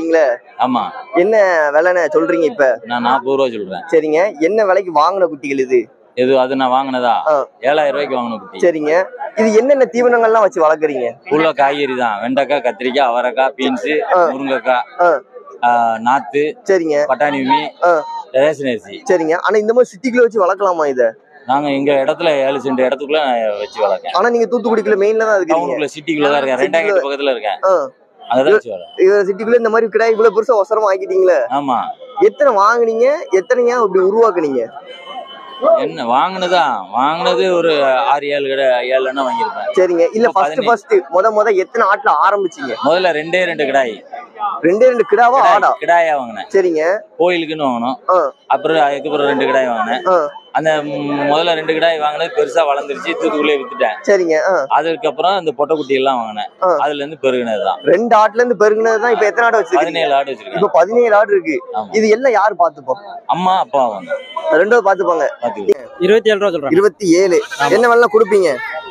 வாங்குறீங்களே ஆமா என்ன விலைன்னு சொல்றீங்க இப்ப நான் நாற்பது ரூபா சொல்றேன் சரிங்க என்ன விலைக்கு வாங்கின குட்டிகள் இது எது அது நான் வாங்கினதா ஆ. ஏழாயிரம் ரூபாய்க்கு வாங்கின குட்டி சரிங்க இது என்னென்ன தீவனங்கள்லாம் வச்சு வளர்க்குறீங்க உள்ள காய்கறி தான் வெண்டைக்காய் கத்திரிக்காய் அவரைக்காய் பீன்ஸ் ஆ. முருங்கைக்காய் ஆ. ஆ, நாத்து சரிங்க பட்டாணி மீ ஆ. ரேஷன் அரிசி சரிங்க ஆனா இந்த மாதிரி சிட்டிக்குள்ள வச்சு வளர்க்கலாமா இத நாங்க எங்க இடத்துல ஏழு சென்ட் இடத்துக்குள்ள நான் வச்சு வளர்க்கேன் ஆனா நீங்க தூத்துக்குடிக்குள்ள மெயின்ல தான் இருக்கீங்க டவுனுக்குள்ள சிட்டிக்குள்ள தான் இருக்கேன் ரெண்டாம் கேட்டு பக்கத்துல இருக்கேன் ஆ. அங்கதான் வச்சு வளர்க்கேன் இது சிட்டிக்குள்ள இந்த மாதிரி கிடாய் இவ்வளவு பெருசா ஒசரமா ஆக்கிட்டீங்களே ஆமா எத்தனை வாங்குனீங்க எத்தனையா இப்படி உருவாக்குனீங்க என்ன வாங்கினதா வாங்கினது ஒரு ஆறு ஏழு கடை ஏழு எண்ணம் வாங்கியிருப்பேன் சரிங்க இல்ல இப்ப ஃபர்ஸ்ட் பதினேழு. ஃபர்ஸ்ட் முத முத எத்தனை ஆட்டுல ஆரம்பிச்சீங்க முதல்ல ரெண்டே ரெண்டு கிடாய் ரெண்டே ரெண்டு கிடாவா கிடாய்- ஆடா கிடாயா வாங்கினேன் சரிங்க கோயிலுக்குன்னு வாங்கினோம் ஆ. அப்புறம் அதுக்கப்புறம் ரெண்டு கிடாய் வாங்கினேன் ஆ. அந்த ம், முதல்ல ரெண்டு கிடாய் வாங்கினது பெருசா வளர்ந்துருச்சு தூத்துக்குள்ளே வித்துட்டேன் சரிங்க ஆ. அதுக்கப்புறம் இந்த பொட்டைக்குட்டி எல்லாம் வாங்கினேன் ஆ. அதுல இருந்து பெருகினதுதான் ரெண்டு ஆட்டுல இருந்து பெருகுனது தான் இப்ப எத்தனை ஆடு வச்சிருக்கீங்க பதினேழு ஆடு வச்சிருக்கேன் இப்ப பதினேழு ஆடு இருக்கு ஆமா. இது எல்லாம் யாரு பாத்துப்போம் அம்மா அப்பா வாங்க ரெண்டாவது பாத்துப்பாங்க பாத்துக்கிட்டு இருபத்தி ஏழு ரூபா சொல்றேன் இருபத்தி ஏழு என்ன வெள்ளம் கொடுப்பீங்க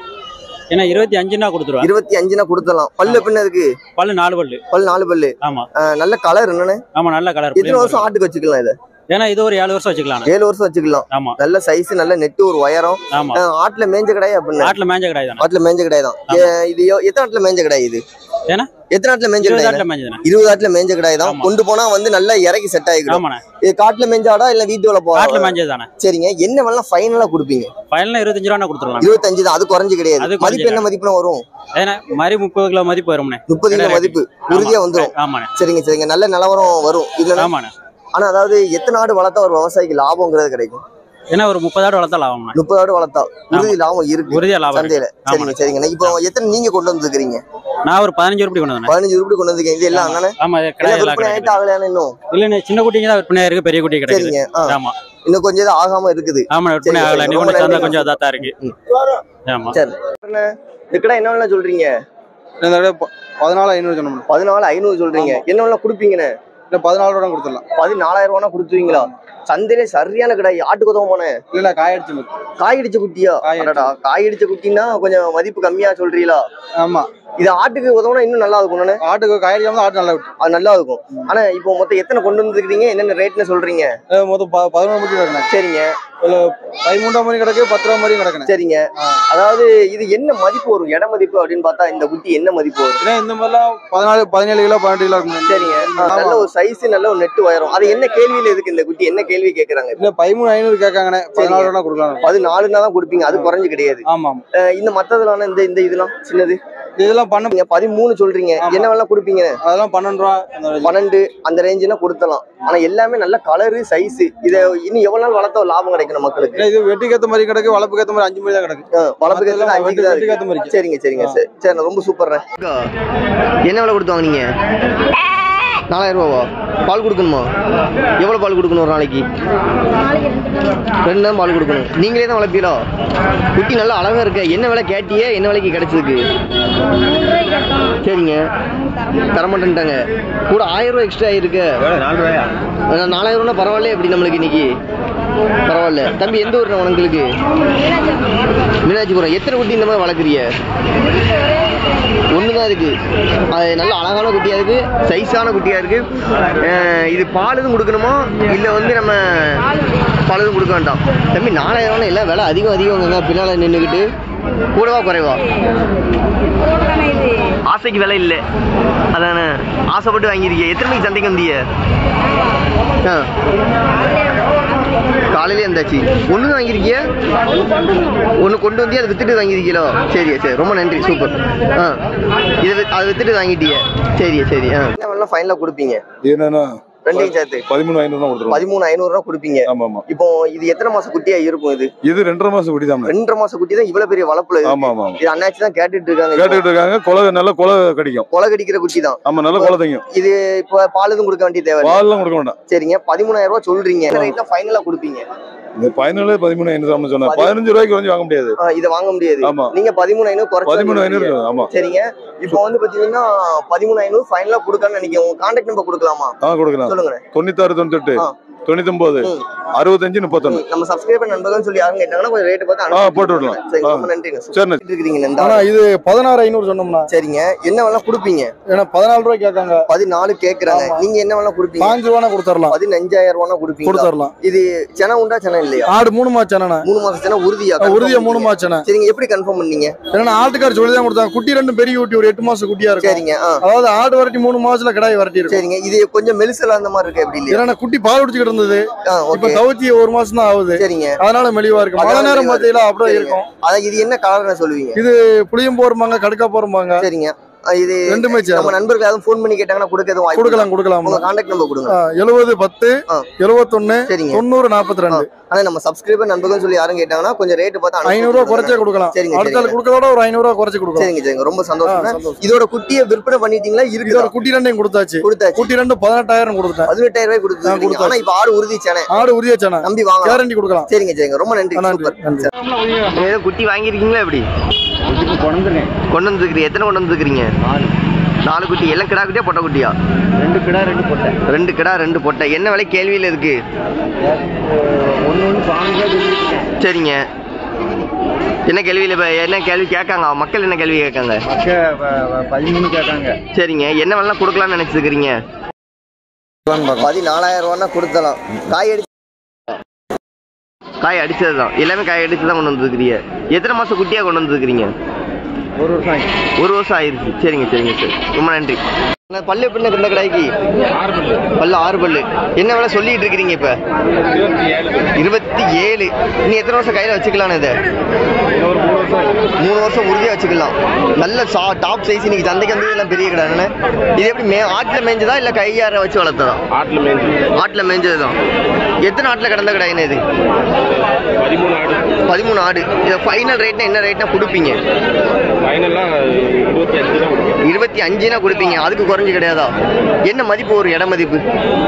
ஏன்னா இருபத்தி அஞ்சுனா கொடுத்துருவேன் இருபத்தி அஞ்சுனா கொடுத்துடலாம் பல்லு பின்ன இருக்கு பல்லு நாலு பல்லு பல்லு நாலு பல்லு ஆமா ஆ, நல்ல கலர் என்னன்னு ஆமா நல்ல கலர் எத்தனை வருஷம் ஆட்டுக்கு வச்சுக்கலாம் இத ஏன்னா இது ஒரு ஏழு வருஷம் வச்சுக்கலாம் ஏழு வருஷம் வச்சுக்கலாம் ஆமா நல்ல சைஸ் நல்ல நெட்டு ஒரு உயரம் ஆமா ஆ, ஆட்டுல மேஞ்ச கடாய் அப்படின்னு நாட்டுல மேஞ்ச கிடையாது தானே ஆட்டுல மேஞ்ச கடாய் தான் ஏ- இது எ- எத்தனை ஆட்டுல மேஞ்ச கடாய் இது ஏன்னா? எத்தனை ஆட்டுல மேஞ்ச இருபது கடாய் ஆட்டுல மேஞ்சது தானே இருபது ஆட்டுல மேஞ்ச கடாய் தான் ஆமா. கொண்டு போனா வந்து நல்லா இறக்கி செட் ஆகிடும் ஆமாண்ணே இது காட்டுல மேஞ்சாடா இல்ல வீட்டு வேலை நாட்டுல போவா மேஞ்சது தானே சரிங்க என்ன வெள்ளம் ஃபைனலா கொடுப்பீங்க ஃபைனல் இருபத்தஞ்சு ரூபா கொடுத்துடலாம் இருபத்தஞ்சு தான் அது குறைஞ்சு கிடையாது அது மதிப்பு குறைஞ்சு என்ன மதிப்புல வரும் ஏன்னா மாதிரி முப்பது கிலோ மதிப்பு வரும்ண்ணே முப்பது கிலோ கிடையாது. மதிப்பு உறுதியா வந்துரும் ஆமாண்ணே சரிங்க சரிங்க நல்ல நிலவரம் வரும் இல்ல ஆமாண்ணே ஆனா அதாவது எத்தனை ஆடு வளர்த்தா ஒரு விவசாயிக்கு லாபங்கிறது கிடைக்கும் ஏன்னா ஒரு முப்பது ஆடு வளர்த்தா லாபம்ண்ணே முப்பது ஆடு வளர்த்தா உறுதி லாபம் இருக்கு உறுதியா லாபம் இருக்கு. சந்தையில சரிங்க சரிங்க இப்போ எத்தனை நீங்க கொண்டு வந்துருக்கீங்க நான் ஒரு பதினஞ்சு ரூபாய் கொண்டு வந்தேன் பதினஞ்சு ரூபாய் கொண்டு வந்திருக்கீங்க இது எல்லாம் அண்ணா ஆமா இது எல்லாம் கிடையாது எல்லாம் விற்பனை ஆயிட்டு கிடையாது ஆகலையானு இன்னும் இல்லண்ணே சின்ன குட்டிங்க தான் விற்பனை இருக்கு பெரிய குட்டி கிடைக்குது சரிங்க ஆ. ஆமா இன்னும் கொஞ்சம் இது ஆகாம இருக்குது ஆமா விற்பனை சரி, ஆகல சரி. நீ ரொம்ப கொஞ்சம் தந்தா நன்றி. கொஞ்சம் அதான் தான் இருக்கு ஆமா சரி அண்ணா, இந்த கடை என்ன வேணா சொல்றீங்க இந்த தடவை ப- பதினாலு ஐநூறு சொன்னோம் பதினாலு ஐநூறு சொல்றீங்க என்ன வேணா கொடுப்பீங்கண்ணே இல்லை பதினாலு ரூபா கொடுத்துடலாம் பதினாலாயிரம் ரூபானா கொடுத்துருவீங்களா சந்தையிலே சரியான கடை ஆட்டுக்கு உதவுமானே இல்லை இல்லை காயடிச்சு மதி காய் அடிச்ச குட்டியா காய் அடிச்ச அடடா காய் அடிச்ச குட்டின்னா கொஞ்சம் மதிப்பு கம்மியா சொல்றீங்களா ஆமாம் இது ஆட்டுக்கு உதவுனா இன்னும் நல்லா இருக்கும்ண்ணே ஆட்டுக்கு காயடிக்காம ஆட்டு நல்லா விட்டு அது நல்லா இருக்கும் ஆனா இப்போ மொத்தம் எத்தனை கொண்டு வந்துருக்கீங்க என்னென்ன ரேட்னு சொல்றீங்க அஹ் மொத்தம் ப பதினொன்று மணி கிடக்குண்ணே சரிங்க பதிமூன்றாம் மணி கிடக்கு பத்து ரூபா மாதிரி கிடக்குண்ணே சரிங்க அதாவது இது என்ன மதிப்பு வரும் இட மதிப்பு அப்படின்னு பார்த்தா இந்த குட்டி என்ன மதிப்பு வரும் ஏன்னா இந்த மாதிரிலாம் பதினாலு பதினேழு கிலோ பன்னெண்டு கிலோ இருக்கும் சரிங்க ஆ, நல்ல ஒரு சைஸ் நல்ல ஒரு நெட்டு உயரம் அது என்ன கேள்வியில இருக்கு இந்த குட்டி என்ன கேள்வி கேக்குறாங்க இல்லை பதிமூணு ஐநூறு கேட்காங்கண்ணே பதினாலு ரூபா கொடுக்கலாம் பதினாலுனா தான் கொடுப்பீங்க அது குறைஞ்சு கிடையாது ஆமாம் அஹ் இந்த மத்ததுலான இந்த இந்த இதெல்லாம் சின்னது இதெல்லாம் பண்ண நீங்க பதிமூணு சொல்றீங்க ஆமா. என்ன வேணா கொடுப்பீங்க அதெல்லாம் பன்னெண்டு ரூபா அந்த மாதிரி. பன்னெண்டு அந்த ரேஞ்சுனா கொடுத்தலாம் ஆனா எல்லாமே நல்ல கலரு சைஸ் இத இன்னும் எவ்வளவு நாள் வளர்த்தா லாபம் கிடைக்கணும் மக்களுக்கு இல்லை இது வெட்டிக்கு ஏற்ற மாதிரி கிடக்கு வளர்ப்புக்கு ஏற்ற மாதிரி அஞ்சு மணி தான் கிடக்கு அஹ் வளர்ப்புக்கு மத்ததெல்லாம் எத்தனை? அஞ்சு வெட்டி- தான் வெட்டிக்கு இருக்கு. ஏற்ற மாதிரி சரிங்க சரிங்க சரி சரி ரொம்ப சூப்பர்ண்ணே என்ன விலை கொடுத்து வாங்குனீங்க நாலாயிரம் ரூபாவா பால் கொடுக்கணுமா எவ்வளவு பால் கொடுக்கணும் ஒரு நாளைக்கு ரெண்டு நேரம் பால் கொடுக்கணும் நீங்களே தான் வளர்ப்பீங்களோ குட்டி நல்லா அழகா இருக்க என்ன விலை கேட்டியே என்ன விலைக்கு கிடைச்சதுக்கு சரிங்க தரமாட்டேன்ட்டாங்க கூட ஆயிரம் ரூபாய் எக்ஸ்ட்ரா ஆயிருக்கு அஹ் நாலாயிரம் ரூபா பரவாயில்ல எப்படி நம்மளுக்கு இன்னைக்கு பரவாயில்ல தம்பி எந்த ஊர் உங்களுக்கு மீனாட்சிபுரம் எத்தனை குட்டி இந்த மாதிரி வளர்க்குறீங்க ஒன்று தான் இருக்கு அது நல்ல அழகான குட்டியா இருக்கு சைஸான குட்டியா இருக்கு அஹ் இது பால் எதுவும் கொடுக்கணுமா இல்லை வந்து நம்ம பால் எதுவும் கொடுக்க வேண்டாம் தம்பி நாலாயிரம் எல்லாம் விலை அதிகம் அதிகங்க பின்னால் நின்றுக்கிட்டு கூடவா குறைவா ஆசைக்கு விலை இல்லை அதானே ஆசைப்பட்டு வாங்கியிருக்கீங்க எத்தனை மணிக்கு சந்தைக்கு வந்தீங்க ஆ காலையிலே இருந்தாச்சு ஒன்று தான் வாங்கியிருக்கிய ஒன்று கொண்டு வந்து அதை வித்துட்டு வாங்கியிருக்கீங்களோ சரி சரி ரொம்ப நன்றி சூப்பர் ஆ இதை வி- அதை வித்துட்டு வாங்கிட்டீங்க சரி சரி ஆ என்ன வேணாலும் ஃபைனலாக கொடுப்பீங்க என்னன்னா ரெண்டையும் சேர்த்து பதிமூணு ஐநூறு தான் கொடுத்துருவோம் பதிமூணு ஐநூறுரூவா கொடுப்பீங்க ஆமா ஆமா இப்போ இது எத்தனை மாசம் குட்டியா இருக்கும் இது இது ரெண்டரை மாசம் குடி தான் ரெண்டரை மாசம் குட்டி தான் இவ்வளவு பெரிய வளப்புல இருக்கு. ஆமா ஆமா ஆமா இது அண்ணாச்சி தான் கேட்டுட்டு இருக்காங்க இப்போ. கேட்டுக்கிட்டு இருக்காங்க கொலை நல்ல கொலை கடிக்கும் கொலை கடிக்கிற குட்டி தான் ஆமா நல்ல கொலை தைக்கும் இது இப்போ பால் எதுவும் கொடுக்க வேண்டிய தேவை இல்லை. பால்லாம் கொடுக்க வேண்டாம் சரிங்க பதிமூணாயிரம் ரூபாய் சொல்றீங்க ரேட்ல ஃபைனலா கொடுப்பீங்க இந்த பதினேழு பதிமூணு ஐநூறு தான் சொன்னேன் பதி- பதினஞ்சு ரூபாய்க்கு கொஞ்சம் வாங்க முடியாது ஆ, இதை வாங்க முடியாது ஆமா நீங்க பதிமூணு ஐநூறு குறைச்சு பதிமூணு வாங்கி ஐநூறு கொடுப்பீங்க. ஆமா சரிங்க இப்போ வந்து பாத்தீங்கன்னா பதிமூணு ஐநூறு ஃபைனலா கொடுக்கலாம்னு நினைக்கிறேன் உங்க கான்டாக்ட் நம்பர் கொடுக்கலாமா ஆ கொடுக்கலாம் சொல்லுங்க தொண்ணூத்தாறு தொண்ணூத்தெட்டு ஆ. தொண்ணூத்தொன்பது ம். அறுபத்தஞ்சு முப்பத்தொன்னு நம்ம சப்ஸ்கிரைபர் நண்பர்கள் சொல்லி யாரும் கேட்டாங்கன்னா கொஞ்சம் ரேட் பார்த்து ஆ, அனுசரிச்சு போட்டு கொடுங்க. விடலாம். சரிங்க ஆ. ரொம்ப நன்றிங்க சரிண்ணே. சூப்பர் இருக்கிறீங்க இந்த ஆனா ஆளு. இது பதினாறு ஐநூறு சொன்னோம்னா சரிங்க என்ன வேணா கொடுப்பீங்க ஏன்னா பதினாலு ரூபாய் கேட்காங்க பதினாலு கேக்குறாங்க ஆமா. நீங்க என்ன வேணா கொடுப்பீங்க பாஞ்சு ரூபா கொடுத்துடலாம் பதினஞ்சாயிரம் ரூபா கொடுப்பீங்க கொடுத்துடலாம் இது சென உண்டா சென இல்லையா ஆடு மூணு மாச்சானே மூணு மாசம் சென உறுதியா உறுதியா மூணு மாச்சானே சரிங்க எப்படி கன்ஃபார்ம் பண்ணீங்க ஏன்னா ஆட்டுக்கார் சொல்லி தான் கொடுத்தாங்க குட்டி ரெண்டும் பெரிய குட்டி ஒரு எட்டு மாசம் குட்டியா இருக்கும் சரிங்க ஆ அதாவது ஆடு வரட்டி மூணு மாசத்துல கிடாய் வரட்டி இருக்கும் சரிங்க இது கொஞ்சம் மெலிசல் அந்த மாதிரி இருக்கு எப்படி இல்லையா ஏன்னா குட்டி பால் குடிச்சிட்டு இருந்தது ஆ இப்ப ஓகே தவச்சி ஒரு மாசம் தான் ஆகுது சரிங்க அதனால மெலிவா இருக்கு மழை அதனால நேரம் மெலிவா பார்த்தீங்களா அப்படியே சரிங்க. இருக்கும் அதான் இது என்ன கலர்னு சொல்லுவீங்க புளியம் போருமாங்க கடுக்கா போருமாங்க சரிங்க ஆ, இது ரெண்டுமே நம்ம சேரும் நண்பர்கள் யாரும் ஃபோன் பண்ணி கேட்டாங்கன்னா கொடுக்க எதுவும் வாய்ப்பு கொடுக்கலாம் கொடுக்கலாம் உங்க கான்டாக்ட் நம்பர் கொடுங்க எழுபது பத்து ஆ. எழுபத்தொன்னு சரிங்க தொண்ணூறு நாற்பத்தி ரெண்டு ஆனா நம்ம சப்ஸ்கிரைபர் நண்பர்கள் சொல்லி யாரும் கேட்டாங்கன்னா கொஞ்சம் ரேட் பார்த்து அனுசரிச்சு ஐநூறு ரூபா கொடுங்க. குறைச்சே கொடுக்கலாம் சரிங்க, அடுத்த சரிங்க. கொடுக்கறதோட ஒரு ஐநூறு ரூபா குறைச்சு கொடுக்கலாம் சரிங்க சரிங்க ரொம்ப ஆ, சந்தோஷம் சந்தோஷம். இதோட குட்டியை விற்பனை பண்ணிட்டீங்களா இதோட இருக்குதா குட்டி ரெண்டையும் கொடுத்தாச்சு கொடுத்தாச்சு குட்டி ரெண்டு பதினெட்டாயிரம் கொடுத்துட்டேன் பதினெட்டாயிரம் ரூபாய் கொடுத்துருக்கீங்க கொடுத்தாச்சு. ஆனா இப்ப ஆடு உறுதி சேனை ஆடு உரியாச்சானே நம்பி வாங்கலாம் கேரண்டி கொடுக்கலாம் சரிங்க சரிங்க ரொம்ப நன்றி நன்றி சூப்பர் நன்றி நீங்க ஏதோ குட்டி வாங்கியிருக்கீங்களா எப்படி கொண்டு வந்துருக்கீங்க எத்தனை கொண்டு வந்துருக்கீங்க நாலு குட்டி எல்லாம் கிடா குட்டியா பொட்டை குட்டியா ரெண்டு கிடா ரெண்டு பொட்டை ரெண்டு கிடா ரெண்டு பொட்டை என்ன விலை கேள்வியில இருக்கு ஒன்று ஒன்று பாஞ்சு சரிங்க என்ன கேள்வியில இப்ப என்ன கேள்வி கேட்காங்க மக்கள் என்ன கேள்வி கேட்காங்க மக்க பதிமூணு கேட்டாங்க சரிங்க என்ன வேணா கொடுக்கலாம்னு நினைச்சிருக்கிறீங்க பதினாலாயிரம் ரூபான்னா கொடுத்தலாம் காய் அடி காய் அடிச்சது தான் எல்லாமே காய் அடிச்சு தான் கொண்டு வந்துருக்கிறீங்க எத்தனை மாசம் குட்டியா கொண்டு வந்துருக்கிறீங்க ஒரு வருஷம் ஆச்சு ஒரு வருஷம் ஆயிருச்சு சரிங்க சரிங்க சரி ரொம்ப நன்றி அண்ணா, பல்லு எப்படி இந்த கடாய்க்கு பல்லு ஆறு பல்லு என்ன வேலை சொல்லிட்டு இருக்கிறீங்க இப்ப இருபத்தி ஏழு நீ எத்தனை வருஷம் கையில வச்சுக்கலாம் இதை மூணு வருஷம் உறுதியா வச்சுக்கலாம் நல்ல சா டாப் சைஸ் இன்னைக்கு சந்தைக்கு வந்து எல்லாம் பெரிய கடை அண்ணே. இது எப்படி மே ஆட்டுல மேய்ஞ்சதா இல்ல கையார வச்சு வளர்த்ததா ஆட்டில் மேய்ஞ்சி ஆட்டுல மேய்ஞ்சது தான் எத்தனை ஆட்டுல கிடந்த கடைன்னு இது பதிமூணு ஆடு பதிமூணு ஆடு இதை ஃபைனல் ரேட்னா என்ன ரேட்னா கொடுப்பீங்க ஃபைனல்லாம் இருபத்தி அஞ்சு தான் கொடுக்கும் இருபத்தி அஞ்சுனா கொடுப்பீங்க அதுக்கு குறைஞ்சு கிடையாதா என்ன மதிப்பு ஒரு இட மதிப்பு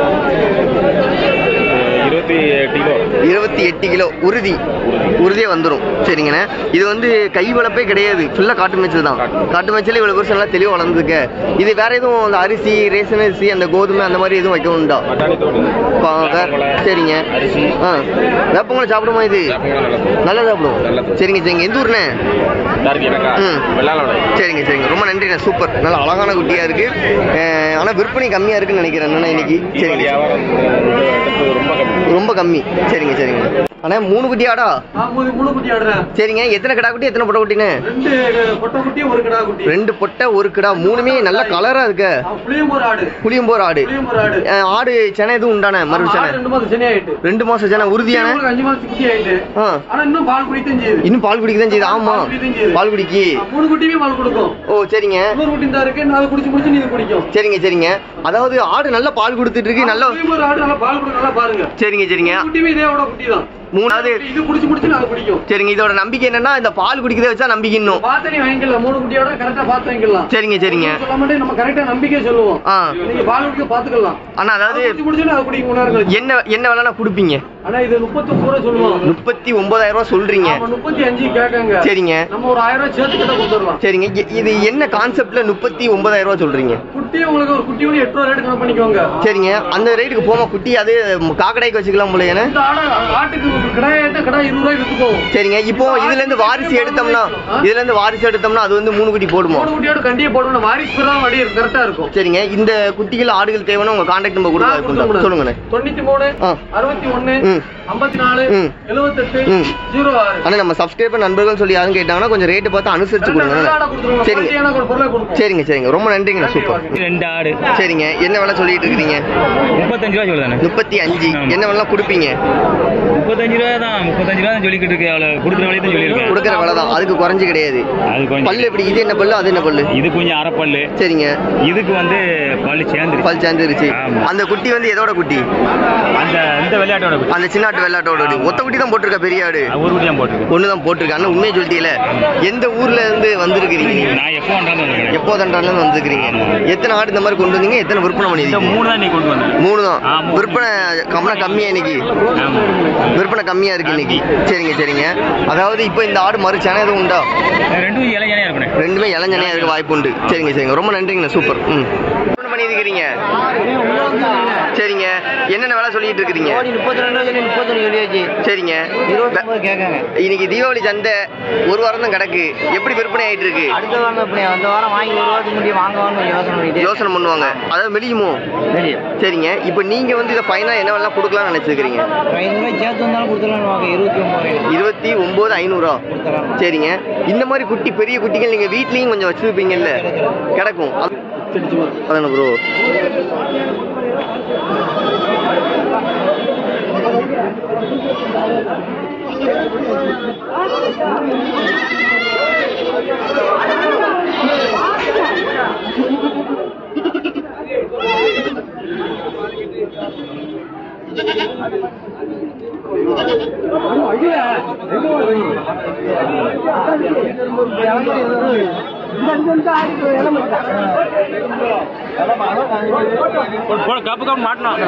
இருபத்தி எட்டு கிலோ இருபத்தி எட்டு கிலோ உறுதி உறுதியாக வந்துடும் சரிங்கண்ணே இது வந்து கை வளர்ப்பே கிடையாது ஃபுல்லாக காட்டு மேய்ச்சல் தான் காட்டு மேய்ச்சல் இவ்வளோ வருஷம் நல்லா தெளிவாக வளர்ந்துருக்க இது வேற எதுவும் அந்த அரிசி ரேஷன் அரிசி அந்த கோதுமை அந்த மாதிரி எதுவும் வைக்கணும்டா பட்டாணி தோடு பா- வே- சரிங்க அரிசி ஆ வேப்பங்குளம் சாப்பிடுமா இது வேப்பங்கல்லாம் நல்லா நல்லா தோடு சாப்பிடும் நல்லா தோடு. சரிங்க சரிங்க எந்த ஊர்ண்ணே இருக்கு எனக்கா ம். வெள்ளாளோட சரிங்க சரிங்க ரொம்ப நன்றிண்ணே சூப்பர் நல்ல அழகான குட்டியா இருக்கு அஹ், ஆனா விற்பனை கம்மியா இருக்குன்னு நினைக்கிறேன் அண்ணா இன்னைக்கு தீபாவளி சரிங்க வியாபாரம் இந்த இடத்துல ரொம்ப கம்மி ரொம்ப கம்மி சரிங்க சரிங்க அண்ணா மூணு குட்டி ஆடா முழு குட்டி ஆடுறேன் சரிங்க எத்தனை கடா குட்டி எத்தனை பொட்டை குட்டின்னு ரெண்டு பொட்டை குட்டி ஒரு கிடா குட்டி ரெண்டு பொட்டை ஒரு கிடா மூணுமே நல்ல கலரா இருக்கு புளியம்பூர் ஆடு புளியம்போர் ஆடு புளியம்பூர் ஆடு அஹ், ஆடு சென எதுவும் உண்டான மறு ஆடு சென ரெண்டு மாசம் சனி ஆயிட்டு ரெண்டு மாசம் சென உறுதியான உங்களுக்கு அஞ்சு மாசம் குட்டி ஆயிட்டு ஆ ஆனா இன்னும் பால் குடித்தான் செய்யுது இன்னும் பால் குடிக்க தான் செய்யுது ஆமா பால் குடிக்க தான் செய்யுது. பால் குடிக்கி ஆ, மூணு குட்டியுமே பால் கொடுக்கும் ஓ சரிங்க இன்னொரு குட்டி தான் இருக்கு நான் அதை குடிச்சு முடிச்சு நீ இதை குடிக்கும் சரிங்க சரிங்க அதாவது ஆடு நல்ல பால் கொடுத்துட்டு இருக்கு நல்ல புளியம்பூர் ஆடு நல்லா பால் கொடுக்க நல்லா பாருங்க சரிங்க சரிங்க குட்டியுமே இதோட குட்டி தான் மூணாவது இது குடிச்சு முடிச்சு நான் அதை குடிக்கும் சரிங்க இதோட நம்பிக்கை என்னன்னா இந்த பால் குடிக்கிறத வச்சா நம்பிக்கை இன்னும் பார்த்து நீ வாங்கிக்கலாம் மூணு குட்டியோட கரெக்டா பார்த்து வாங்கிக்கலாம் சரிங்க சரிங்க சொல்ல மாட்டேன் நம்ம கரெக்டா நம்பிக்கை சொல்லுவோம் ஆ நீங்க பால் குடிக்க பாத்துக்கலாம் அண்ணா அதாவது குடிச்சு முடிச்சு அதை குடிக்க மூணு நேரம் கழிச்சு. என்ன என்ன விலைனா கொடுப்பீங்க ஆனா இது முப்பத்தி ஒன்பது ரூபா சொல்லுவோம் முப்பத்தி ஒன்பதாயிரம் ரூபாய் சொல்றீங்க ஆமா, முப்பத்தி அஞ்சு கேட்காங்க சரிங்க நம்ம ஒரு ஆயிரம் ரூபாய் சேர்த்து கிட்ட கொடுத்துடலாம் சரிங்க இ- இது என்ன கான்செப்ட்ல முப்பத்தி ஒன்பதாயிரம் ரூபாய் சொல்றீங்க குட்டி உங்களுக்கு ஒரு குட்டி ஒன்று எட்டு ரூபா ரேட்டு கம்மி பண்ணிக்கோங்க சரிங்க அந்த ரேட்டுக்கு போமா குட்டி அது காக்கடைக்கு வச்சுக்கலாம் போல ஏன்னா இந்த ஆடை ஆட்டுக்கு கிடாயிட்ட கடை இருபது ரூபாய்க்கு வித்து போகும் சரிங்க இப்போ இதுல இருந்து வாரிசு எடுத்தோம்னா இதுல இருந்து வாரிசு எடுத்தோம்னா அது வந்து மூணு குட்டி போடுமா மூணு குட்டியோட கண்டியே போடணும் வாரிசு தான் வடி கரெக்டா இருக்கும் சரிங்க இந்த குட்டிகள் ஆடுகள் தேவைன்னா உங்க கான்டாக்ட் நம்பர் நான் கொடுத்தா கொடுத்து சொல்லுங்கண்ணே தொண்ணூத்தி மூணு ஆ. அறுபத்தி ஒண்ணு ம். ஐம்பத்தி நாலு ம். எழுபத்தெட்டு ம். ஜீரோ ஆறு ஆனா நம்ம சப்ஸ்கிரைபர் நண்பர்கள் சொல்லி யாரும் கேட்டாங்கன்னா கொஞ்சம் ரேட்டு பார்த்து அனுசரிச்சு ரெண்டு நல்ல ஆடை கொடுங்க கொடுத்துருவோம் சரிங்க குவாலிட்டியான ஒரு பொருளை கொடுப்போம் சரிங்க சரிங்க ரொம்ப நன்றிங்கண்ணா சூப்பர் ரெண்டு ஆடு சரிங்க என்ன வேலை சொல்லிட்டு இருக்கிறீங்க முப்பத்தஞ்சு ரூபா சொல்லுதானே முப்பத்தி அஞ்சு ஆமா. என்ன வேலை கொடுப்பீங்க முப்பத்தஞ்சு ரூபா தான் முப்பத்தஞ்சு ரூபா தான் சொல்லிக்கிட்டு இருக்கு அவளை கொடுக்குற வழி தான் சொல்லியிருக்கேன் கொடுக்குற வேலை தான் அதுக்கு குறைஞ்சு கிடையாது அது கொஞ்சம் பல்லு எப்படி இது என்ன பல்லு அது என்ன பல்லு இது கொஞ்சம் அரைப்பல்லு சரிங்க இதுக்கு வந்து பல்லு சேர்ந்துருச்சு பல் சேர்ந்துருச்சு ஆமா. அந்த குட்டி வந்து எதோட குட்டி அந்த இந்த விளையாட்டோட குட்டி. அந்த சின்னாட்டு வெள்ளாட்டோட குட்டி ஒத்த குட்டி தான் போட்டிருக்க பெரிய ஆடு அது ஒரு குட்டி தான் போட்டுருக்கு ஒன்று தான் போட்டிருக்க அண்ணா உண்மையை சொல்லிட்டீல எந்த ஊர்ல இருந்து வந்திருக்கிறீங்க நீங்க நான் எப்போ வந்தாலும் வந்துருக்கேன் எப்போ தண்டால இருந்து வந்திருக்கிறீங்க எத்தனை ஆடு இந்த மாதிரி கொண்டு வந்தீங்க எத்தனை விற்பனை இந்த பண்ணிருக்கீங்க மூணு தான் நீ கொண்டு வந்தேன் மூணு தான் ஆமா. விற்பனை கம்னா கம்மியா இன்னைக்கு ஆமா விற்பனை கம்மியா இருக்கு இன்னைக்கு சரிங்க சரிங்க அதாவது இப்போ இந்த ஆடு மறு சென எதுவும் உண்டா ரெண்டும் இளைஞனையா இருக்கணும் ரெண்டுமே இளஞ்சனையா இருக்க வாய்ப்பு உண்டு சரிங்க சரிங்க ரொம்ப நன்றிங்கண்ணா சூப்பர் ம் என்ன பண்ணியிருக்கிறீங்க சரி சரிங்க என்னென்ன வேலை சொல்லிட்டு இருக்கிறீங்க கோடி முப்பத்தி ரெண்டு சொல்லி முப்பத்தொன்று சொல்லியாச்சு சரிங்க இருபத்தொம்பது கேட்காங்க இன்னைக்கு தீபாவளி சந்தை ஒரு வாரம் தான் கிடக்கு எப்படி விற்பனை ஆயிட்டு இருக்கு அடுத்த வாரம் எப்படி அந்த வாரம் வாங்கி ஒரு வாரத்துக்கு முன்னாடி வாங்குவான்னு யோசனை பண்ணிட்டு யோசனை பண்ணுவாங்க அதாவது மெலியுமோ தெரியும் சரிங்க இப்போ நீங்க வந்து இதை ஃபைனா என்ன வேணா கொடுக்கலாம்னு நினைச்சிருக்கீங்க ஐநூறுரூவா சேர்த்து வந்தாலும் கொடுத்துடலான்னு வாங்க இருபத்தி ஒம்பது இருபத்தி ஒன்பது ஐநூறா கொடுத்துடலாம் சரிங்க இந்த மாதிரி குட்டி பெரிய குட்டிகள் நீங்க வீட்லயும் கொஞ்சம் வச்சிருப்பீங்கல்ல கிடக்கும் அது- அதானே ப்ரோ கப்பு கப்பு மாட்டலாம்